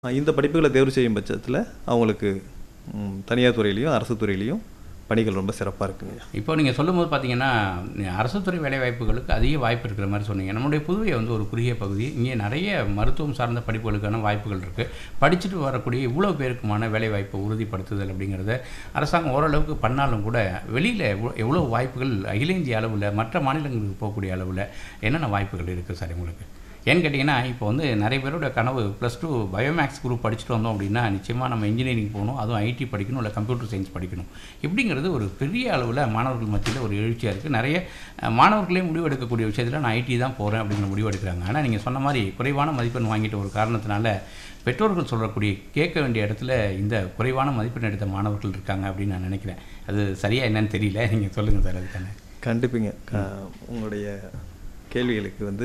அ இந்த படிப்புகள தேர்வு செய்யும் பட்சத்தில, அவங்களுக்கு ம் தனியார் துறையிலயும், அரசு துறையிலயும் பணிகள் ரொம்ப சிறப்பா இருக்குங்கய்யா. இப்போ நீங்க சொல்லும்போது பார்த்தீங்கன்னா, அரசு துறை வேலைவாய்ப்புகளுக்கு அதிக வாய்ப்பு இருக்கிற மாரி சொன்னீங்க. நம்முடைய புதுவை வந்து ஒரு குறுகிய பகுதி. இங்கே நெறைய மருத்துவம் சார்ந்த படிப்புகளுக்கான வாய்ப்புகள் இருக்கு. படிச்சுட்டு வரக்கூடிய இவ்வளோ பேருக்குமான வேலைவாய்ப்பை உறுதிப்படுத்துதல் அப்படிங்கிறத அரசாங்கம் ஓரளவுக்கு பண்ணாலும் கூட, வெளியில எவ் எவ்வளோ வாய்ப்புகள் அகில இந்திய அளவுல, மற்ற மாநிலங்களுக்கு போகக்கூடிய அளவுல என்னென்ன வாய்ப்புகள் இருக்கு சார் உங்களுக்கு? ஏன்னு கேட்டீங்கன்னா, இப்போ வந்து நெறைய பேரோட கனவு ப்ளஸ் டூ பயோமேக்ஸ் குரூப் படிச்சுட்டு வந்தோம் அப்படின்னா, நிச்சயமா நம்ம இன்ஜினியரிங் போணும். அதுவும் ஐடி படிக்கணும், இல்ல கம்ப்யூட்டர் சயின்ஸ் படிக்கணும். இப்படிங்கிறது ஒரு பெரிய அளவுல மாணவர்கள் மத்தியில ஒரு எழுச்சியா இருக்கு. நெறைய அ மாணவர்களே முடிவு எடுக்கக்கூடிய விஷயத்துல நான் ஐடி தான் போறேன் அப்படிங்கிற முடிவு எடுக்கிறாங்க. ஆனா நீங்க சொன்ன மாரி குறைவான மதிப்பெண் வாங்கிட்ட ஒரு காரணத்தினால, பெற்றோர்கள் சொல்லக்கூடிய கேட்க வேண்டிய இடத்துல இந்த குறைவான மதிப்பெண் எடுத்த மாணவர்கள் இருக்காங்க அப்படின்னு நான் நெனைக்கிறேன். அது சரியா என்னன்னு தெரியல. நீங்க சொல்லுங்க சார் அதுக்கான. கண்டிப்பீங்க. க உங்களுடைய கேள்விகளுக்கு வந்து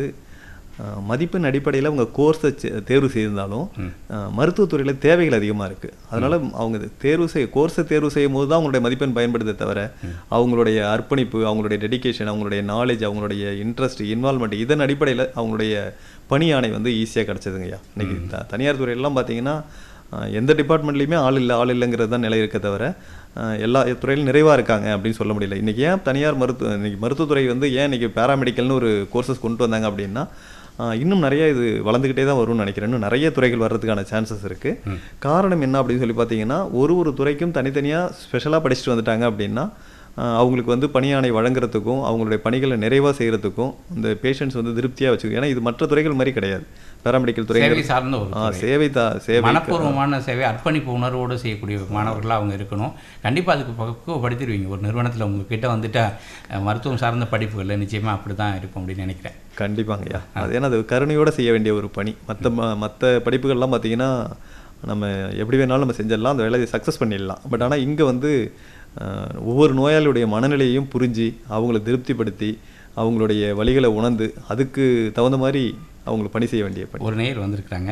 அ மதிப்பெண் அடிப்படையில உங்க கோர்ஸ செ தேர்வு செய்திருந்தாலும், ம். அ மருத்துவத் துறையில தேவைகள் அதிகமா இருக்கு. அதனால அவங்க தேர்வு செய் கோர்ஸ தேர்வு செய்யும்போது தான் அவங்களுடைய மதிப்பெண் பயன்படுதே தவிர, அவங்களுடைய அர்ப்பணிப்பு, அவங்களுடைய டெடிகேஷன், அவங்களுடைய நாலேட்ஜ், அவங்களுடைய இன்ட்ரெஸ்ட், இன்வால்வ்மென்ட் இதன் அடிப்படையில அவங்களுடைய பணி ஆணை வந்து ஈஸியா கிடைச்சதுங்கய்யா. இன்னைக்கு த தனியார் துறையிலலாம் பார்த்தீங்கன்னா, அ எந்த டிபார்ட்மெண்ட்லயுமே ஆள் இல்ல, ஆள் இல்லங்கிறது தான் நிலை இருக்கே தவிர, அ எல்லா துறையிலும் நிறைவா இருக்காங்க அப்படின்னு சொல்ல முடியல. இன்னைக்கு ஏன் தனியார் மருத்துவ இன்னைக்கு மருத்துவத்துறை வந்து ஏன் இன்னைக்கு பாராமெடிக்கல்னு ஒரு கோர்சஸ் கொண்டு வந்தாங்க அப்படின்னா, அ இன்னும் நெறைய இது வளர்ந்துக்கிட்டே தான் வரும்னு நெனைக்கிறேன். இன்னும் நெறைய துறைகள் வர்றதுக்கான சான்சஸ் இருக்கு. ம். காரணம் என்ன அப்படின்னு சொல்லி பார்த்தீங்கன்னா, ஒரு ஒரு துறைக்கும் தனித்தனியா ஸ்பெஷலா படிச்சுட்டு வந்துட்டாங்க அப்படின்னா, அ அவங்களுக்கு வந்து பணியாணை வழங்குறதுக்கும், அவங்களுடைய பணிகள நிறைவா செய்றதுக்கும், இந்த பேஷண்ட்ஸ் வந்து திருப்தியா வச்சுக்க ஏன்னா இது மற்ற துறைகள் மாரி கிடையாது. பாராமெடிக்கல் சேவை துறைங்கிறது சார்ந்த ஒரு ஆ துறை. சேவை தா சேவை மனப்பூர்வமான சேவை, அர்ப்பணிப்பு உணர்வோடு செய்யக்கூடிய மாணவர்களா அவங்க இருக்கணும். கண்டிப்பா அதுக்கு பக்குவப்படுத்திருவீங்க. ஒரு நிறுவனத்துல உங்ககிட்ட வந்துட்டா, அ மருத்துவம் சார்ந்த படிப்புகள்ல நிச்சயமா அப்படிதான் இருக்கும் அப்படின்னு நெனைக்கிறேன். கண்டிப்பாங்கய்யா. அது ஏன்னா அது கருணையோட செய்ய வேண்டிய ஒரு பணி. மத்த ம மத்த படிப்புகள்லாம் பார்த்தீங்கன்னா, நம்ம எப்படி வேணாலும் நம்ம செஞ்சிடலாம். அந்த வேலைய சக்சஸ் பண்ணிடலாம். பட் ஆனா இங்க வந்து அ ஒவ்வொரு நோயாளியுடைய மனநிலையையும் புரிஞ்சு, அவங்கள திருப்திப்படுத்தி, அவங்களுடைய வலிகள உணர்ந்து, அதுக்கு தகுந்த மாரி அவங்களுக்கு பணி செய்ய வேண்டிய பணி. ஒரு நேயர் வந்திருக்கிறாங்க.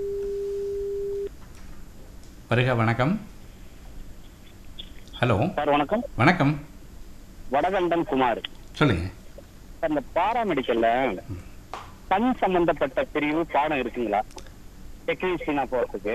வருக வணக்கம். ஹலோ. சார் வணக்கம் வணக்கம். வடகண்டன் குமார் சொல்லுங்க. சார் இந்த பாராமெடிக்கல்ல கண் சம்பந்தப்பட்ட பிரிவு பாடம் இருக்குங்களா டெக்னீஷியனா போறதுக்கு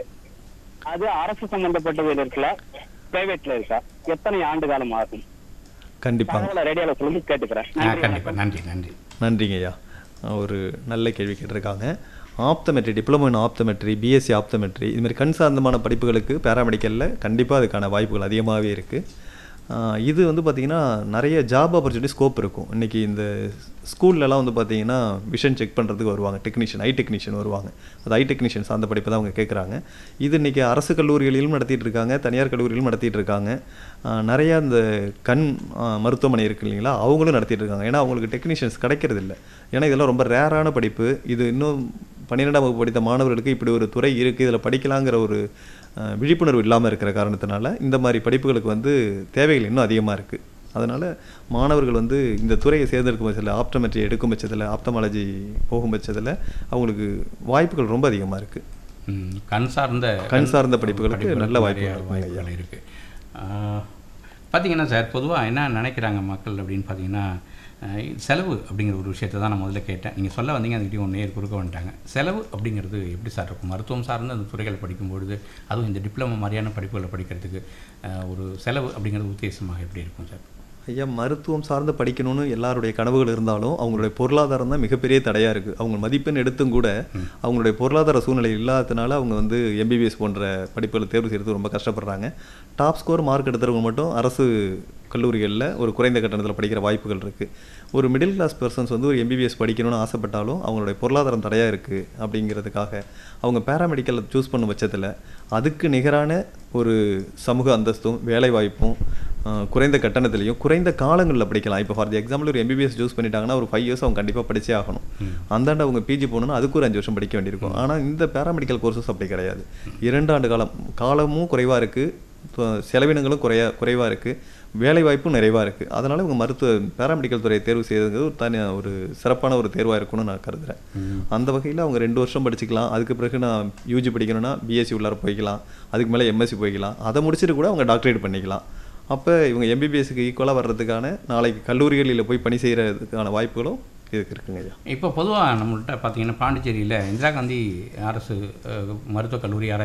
அது அரசு சம்பந்தப்பட்டதுல இருக்குல்ல பிரைவேட்ல இருக்கா எத்தனை ஆண்டு காலம் ஆகும் கண்டிப்பாங்க. தகவலை ரேடியோல சொல்லி கேட்டுக்கிறேன் ஆ நன்றி, கண்டிப்பா. வணக்கம். நன்றி, நன்றி. நன்றிங்கய்யா. ஒரு நல்ல கேள்வி கேட்டிருக்காங்க. ஆப்தமெட்ரி, டிப்ளமோ இன் ஆப்தமெட்ரி, பிஎஸ்சி ஆப்தமெட்ரி இது மாரி கண் சார்ந்தமான படிப்புகளுக்கு பாராமெடிக்கல்ல கண்டிப்பா அதுக்கான வாய்ப்புகள் அதிகமாவே இருக்கு. அ இது வந்து பார்த்தீங்கன்னா, நெறைய ஜாப் ஆப்பர்ச்சுனிட்டி ஸ்கோப் இருக்கும். இன்னைக்கு இந்த ஸ்கூல்லலாம் வந்து பார்த்தீங்கன்னா, விஷன் செக் பண்றதுக்கு வருவாங்க. டெக்னீஷியன், ஐ டெக்னீஷியன் வருவாங்க. அது ஐ டெக்னீஷியன் சார்ந்த படிப்பு தான் அவங்க கேட்குறாங்க. இது இன்னைக்கு அரசு கல்லூரிகளிலும் நடத்திட்டு இருக்காங்க, தனியார் கல்லூரிகளிலும் நடத்திட்டு இருக்காங்க. அ நெறைய இந்த கண் அ மருத்துவமனை இருக்கு இல்லைங்களா, அவங்களும் நடத்திட்டு இருக்காங்க. ஏன்னா அவங்களுக்கு டெக்னீஷியன்ஸ் கிடைக்கிறதில்ல. ஏன்னா இதெல்லாம் ரொம்ப ரேரான படிப்பு. இது இன்னும் 12ஆம் வகுப்பு படித்த மாணவர்களுக்கு இப்படி ஒரு துறை இருக்கு, இதில படிக்கலாங்கிற ஒரு அ விழிப்புணர்வு இல்லாம இருக்கிற காரணத்தினால, இந்த மாரி படிப்புகளுக்கு வந்து தேவைகள் இன்னும் அதிகமா இருக்கு. அதனால மாணவர்கள் வந்து இந்த துறையை தேர்ந்தெடுக்கும் பட்சத்தில, ஆப்டோமெட்ரி எடுக்கும் பட்சத்தில, ஆப்தமாலஜி போகும் பட்சத்தில, அவங்களுக்கு வாய்ப்புகள் ரொம்ப அதிகமா இருக்கு. ம். கண் சார்ந்த கண் சார்ந்த படிப்புகளுக்கு நல்ல நிறைய வாய்ப்புகள் இருக்குங்க ஐயா. வாய்ப்புகள் இருக்கு. ஆ, பார்த்தீங்கன்னா சார், பொதுவா என்ன நெனைக்கிறாங்க மக்கள் அப்படின்னு பார்த்தீங்கன்னா, அ செலவு அப்படிங்கிற ஒரு விஷயத்த தான் நான் முதல்ல கேட்டேன். நீங்க சொல்ல வந்தீங்க, அதுக்கிட்டயும் ஒரு நேயர் குறுக்க வந்துட்டாங்க. செலவு அப்படிங்கிறது எப்படி சார் இருக்கும்? மருத்துவம் சார்ந்த அந்த துறைகள் படிக்கும்பொழுது, அதுவும் இந்த டிப்ளமோ மாரியான படிப்புகள படிக்கிறதுக்கு, அ ஒரு செலவு அப்படிங்கிறது உத்தேசமாக எப்படி இருக்கும் சார்? ஐயா மருத்துவம் சார்ந்து படிக்கணும்னு எல்லாருடைய கனவுகள் இருந்தாலும், அவங்களுடைய பொருளாதாரம் தான் மிகப்பெரிய தடையா இருக்கு. அவங்க மதிப்பெண் எடுத்தும் கூட, அவங்களுடைய பொருளாதார சூழ்நிலை இல்லாததுனால அவங்க வந்து எம்பிபிஎஸ் போன்ற படிப்புகள தேர்வு செய்றதுக்கு ரொம்ப கஷ்டப்படுறாங்க. டாப் ஸ்கோர் மார்க் எடுத்தவங்க மட்டும் அரசு கல்லூரிகள்ல ஒரு குறைந்த கட்டணத்தில படிக்கிற வாய்ப்புகள் இருக்கு. ஒரு மிடில் கிளாஸ் பெர்சன்ஸ் வந்து ஒரு எம்பிபிஎஸ் படிக்கணும்னு ஆசைப்பட்டாலும், அவங்களுடைய பொருளாதாரம் தடையா இருக்கு அப்படிங்கிறதுக்காக, அவங்க பாராமெடிக்கல் சூஸ் பண்ணும் பட்சத்தில, அதுக்கு நிகரான ஒரு சமூக அந்தஸ்தும், வேலைவாய்ப்பும், அ குறைந்த கட்டணத்திலயும், குறைந்த காலங்கள்ல படிக்கலாம். இப்போ ஃபார் தி எக்ஸாம்பிள் ஒரு எம்பிபிஎஸ் சூஸ் பண்ணிட்டாங்கன்னா, ஒரு 5 இயர்ஸ் அவங்க கண்டிப்பா படிச்சே ஆகணும். அந்தாண்ட அவங்க பிஜி போகணும்னா, அதுக்கு ஒரு 5 வருஷம் படிக்க வேண்டியிருக்கும். ஆனா இந்த பாராமெடிக்கல் கோர்சஸ் அப்படி கிடையாது. 2 ஆண்டு காலம். காலமும் குறைவா இருக்கு. இப்போ செலவினங்களும் குறையா குறைவா இருக்கு. வேலைவாய்ப்பும் நிறைவா இருக்கு. அதனால இவங்க மருத்துவ பாராமெடிக்கல் துறையை தேர்வு செய்றதுங்கிறது ஒரு தனி ஒரு சிறப்பான ஒரு தேர்வா இருக்கும்னு நான் கருதுறேன். அந்த வகையில அவங்க 2 வருஷம் படிச்சுக்கலாம். அதுக்கு பிறகு நான் யூஜி படிக்கணும்னா, பிஎஸ்சி உள்ளார போய்க்கலாம். அதுக்கு மேல எம்எஸ்சி போய்க்கலாம். அத முடிச்சுட்டு கூட அவங்க டாக்டரேட் பண்ணிக்கலாம். அப்ப இவங்க எம்பிபிஎஸ்க்கு ஈக்குவலா வர்றதுக்கான, நாளைக்கு கல்லூரிகளில போய் பணி செய்றதுக்கான வாய்ப்புகளும் இதுக்கு இருக்குங்க ஐயா இப்போ பொதுவாக நம்மள்கிட்ட பார்த்தீங்கன்னா பாண்டிச்சேரியில் இந்திரா காந்தி அரசு அஹ், மருத்துவக் கல்லூரி